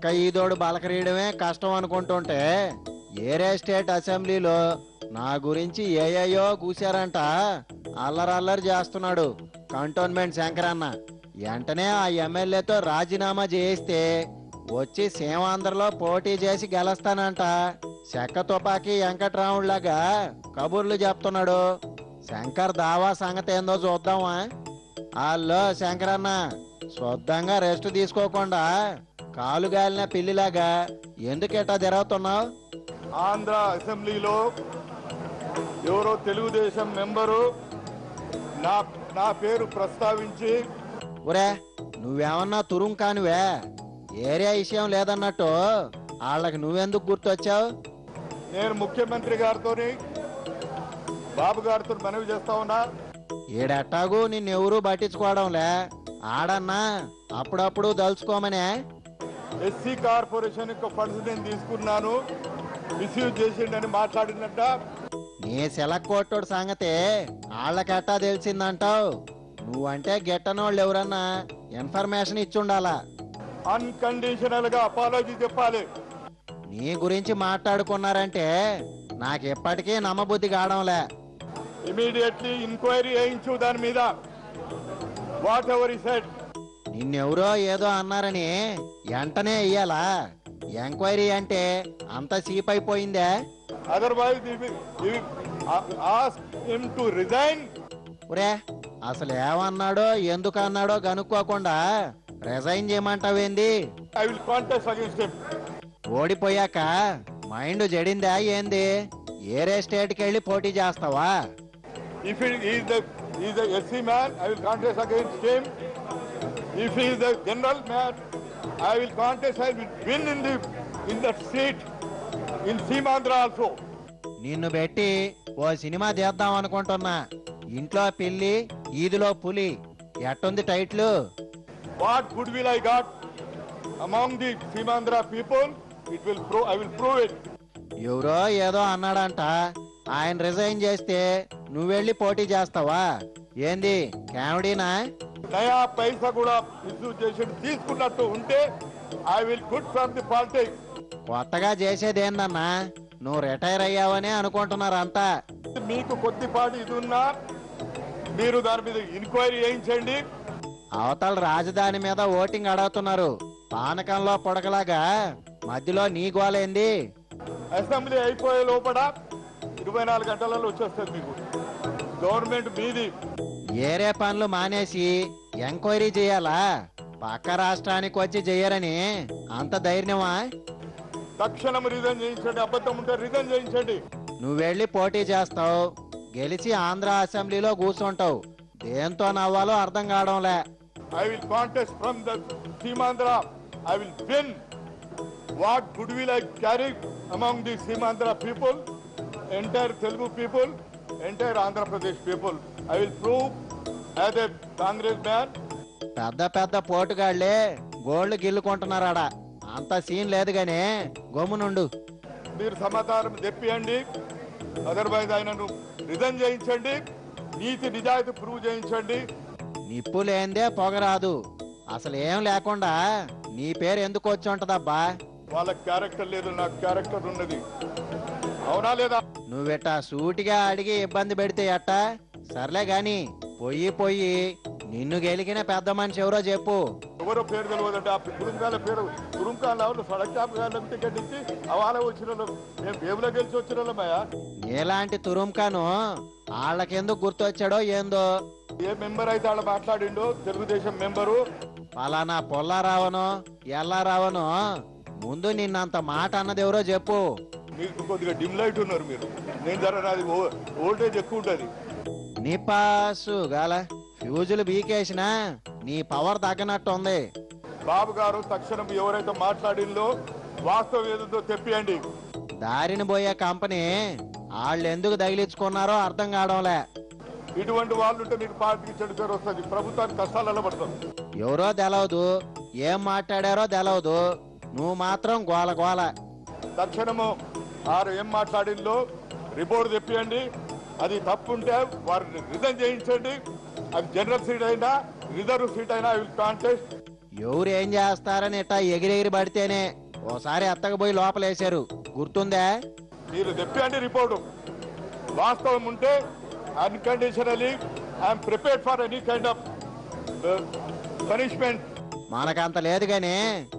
పక్క ఈదోడు బలకరీయడమే కష్టం అనుకుంటుంటే ఏరే స్టేట్ అసెంబ్లీలో నా గురించి ఏయేయో కూశారంట అల్లరల్లరి చేస్తున్నాడు కంటోన్మెంట్ శంకరన్న వెంటనే ఆ ఎమ్మెల్యేతో రాజీనామా చేయిస్తే వచ్చి సీమాంధ్రలో పోటీ చేసి గెలుస్తానంట చెక్క తుపాకీ వెంకట్రాముడిలాగా కబుర్లు చెప్తున్నాడు శంకర్ దావా సంగతి ఏందో చూద్దామా అల్లో శంకరన్న శుద్ధంగా రెస్ట్ తీసుకోకుండా కాలు గాలిన పిల్లిలాగా ఎందుకు ఎట్టా తిరుగుతున్నావు ఆంధ్ర అసెంబ్లీలో ఎవరో తెలుగుదేశం మెంబరు నా నా పేరు ప్రస్తావించి ఒరే నువ్వేమన్నా తురుం కానివే ఏరియా విషయం లేదన్నట్టు వాళ్ళకి నువ్వెందుకు గుర్తొచ్చావు నేను ముఖ్యమంత్రి గారితో బాబు గారితో మనవి చేస్తా ఉన్నా ఈడెట్టాగు నిన్నెవరూ పట్టించుకోవడంలే ఆడన్నా అప్పుడప్పుడు దలుచుకోమనే ఎస్సీ కార్పొరేషన్ యొక్క ఫండ్స్ నేను తీసుకున్నాను మిస్యూజ్ చేసిండని మాట్లాడినట్ట నీ సెలక్ కొట్టుడు సంగతి వాళ్ళకెట్టా తెలిసిందంటావు నువ్వంటే గిట్టనోళ్ళు ఎవరన్నా ఇన్ఫర్మేషన్ ఇచ్చుండాలా అన్కండిషనల్ గా అపాలజీ చెప్పాలి నీ గురించి మాట్లాడుకున్నారంటే నాకు ఎప్పటికీ నమ్మబుద్ధి కావడంలే ఇమీడియట్లీ ఎంక్వైరీ వేయించు దాని మీద వాట్ ఎవర్ ఈ సెట్ నిన్నెవరో ఏదో అన్నారని వెంటనే ఇయ్యాలా ఎంక్వైరీ అంటే అంత చీప్ అయిపోయిందే otherwise ask him to resign ఒరే అసలు ఏమన్నాడో ఎందుకు అన్నాడో కనుక్కోకుండా రిజైన్ చేయమంటావేంది I will contest against him ఓడిపోయాక మైండ్ జడిందా ఏంది ఏరే స్టేట్కి వెళ్ళి పోటీ చేస్తావా If he is the he is the SC man, I will contest against him. If he is the general man, I will contest. I will win in the in that seat in Simandra also. నిన్ను పెట్టి ఓ cinema తీద్దాం అనుకుంటున్నా ఇంట్లో పిల్లి ఈదులో పులి ఎట్టుంది టైట్లు What goodwill I got among the Simandra people, it will prove. I will prove it. ఎవరో ఏదో అన్నాడంట ఆయన రిజైన్ చేస్తే నువ్వెళ్ళి పోటీ చేస్తావా ఏంది కామెడీనా నయా పైసా కూడా మిస్యూజ్ చేసి తీసుకున్నట్టు ఉంటే I will good from the politics కొత్తగా చేసేదేందన్నా నువ్వు రిటైర్ అయ్యావనే అనుకుంటున్నారంతా మీకు కొద్దిపాటి ఇది ఉన్నా మీరు దాని మీద ఎంక్వైరీ చేయించండి అవతల రాజధాని మీద ఓటింగ్ అడుగుతున్నారు పానకంలో పొడకలాగా మధ్యలో నీ గోలేంది అసెంబ్లీ అయిపోయే లోపల ఇరవై నాలుగు గంటలలో వచ్చేస్తుంది మీకు గవర్నమెంట్ మీది ఏరే పనులు మానేసి ఎంక్వైరీ చేయాలా పక్క రాష్ట్రానికి వచ్చి చెయ్యరని అంత ధైర్యమా తక్షణం రిజైన్ చేయించండి అబద్ధం ఉంటే రిజైన్ చేయించండి నువ్వెళ్ళి పోటీ చేస్తావు గెలిచి ఆంధ్ర అసెంబ్లీలో కూర్చుంటావు దేంతో నవ్వాలో అర్థం కావడంలే I will contest from the Seemandhra I will win what good will I carry among the Seemandhra people entire Telugu people entire Andhra Pradesh people I will prove as a Congress man పెద్ద పెద్ద పోటుగాళ్లే గోల్డ్ గిల్లుకుంటున్నారాడ అంత సీన్ లేదు గాని గమ్మునుండు మీరు సమాచారం తెప్పియండి అదర్వైజ్ ఆయనను రిజైన్ చేయించండి నీతి నిజాయితీ ప్రూవ్ చేయించండి నిప్పు లేందే పొగరాదు అసలు ఏం లేకుండా నీ పేరు ఎందుకు వచ్చి ఉంటదబ్బా వాళ్ళ క్యారెక్టర్ లేదు నాకు క్యారెక్టర్ ఉన్నది అవునా లేదా నువ్విట్ట సూటిగా అడిగి ఇబ్బంది పెడితే ఎట్టా సర్లే గాని పొయ్యి పొయ్యి నిన్ను గెలికిన పెద్ద మనిషి ఎవరో చెప్పు ఎవరో పేరు తెలియదంటే ఆ గురుంకాల పేరు గురుంకాల వాళ్ళు సడక్ క్యాప్ గాళ్ళని టికెట్ ఇచ్చి అవాల వచ్చిన వాళ్ళు మేము బేబులో గెలిచి వచ్చిన వాళ్ళమయ్యా నీలాంటి తురుంకాను వాళ్ళకెందుకు గుర్తొచ్చాడో ఏందో ఏ మెంబర్ అయితే ఆడ మాట్లాడిండో తెలుగుదేశం మెంబరు పలానా పొల్లారావనో ఎల్లారావనో ముందు నిన్నంత మాట అన్నది ఎవరో చెప్పు మీకు కొద్దిగా డిమ్ లైట్ ఉన్నారు మీరు నేను జర నాది ఓ- ఓల్టేజ్ ఎక్కువ ఉంటుంది నీ పాసు గాల ఫ్యూజులు బీకేసినా నీ పవర్ తగ్గనట్టు ఉంది బాబు గారు తక్షణం ఎవరైతే మాట్లాడిందో వాస్తవం ఏదో తెప్పియండి దారిని పోయే కంపెనీ వాళ్ళు ఎందుకు తగిలించుకున్నారో అర్థం కావడంలే ఇటువంటి వాళ్ళు ఉంటే మీకు పార్టీకి చెడు పేరు వస్తుంది ప్రభుత్వానికి కష్టాలలో పడతాం ఎవరో తెలవదు ఏం మాట్లాడారో తెలవదు నువ్వు మాత్రం గోల గోల తక్షణము వారు ఏం మాట్లాడిందో రిపోర్ట్ తెప్పియండి అది తప్పు ఉంటే వారిని రిజైన్ చేయించండి అది జనరల్ సీట్ అయినా రిజర్వ్ సీట్ అయినా ఐ విల్ కాంటెస్ట్ ఎవరు ఏం చేస్తారని ఇట్టా ఎగిరెగిరి పడితేనే ఓసారి ఎత్తకపోయి లోపలేశారు గుర్తుందా మీరు తెప్పండి రిపోర్టు వాస్తవం ఉంటే unconditionally I'm prepared for any kind of punishment మనకంత లేదు గాని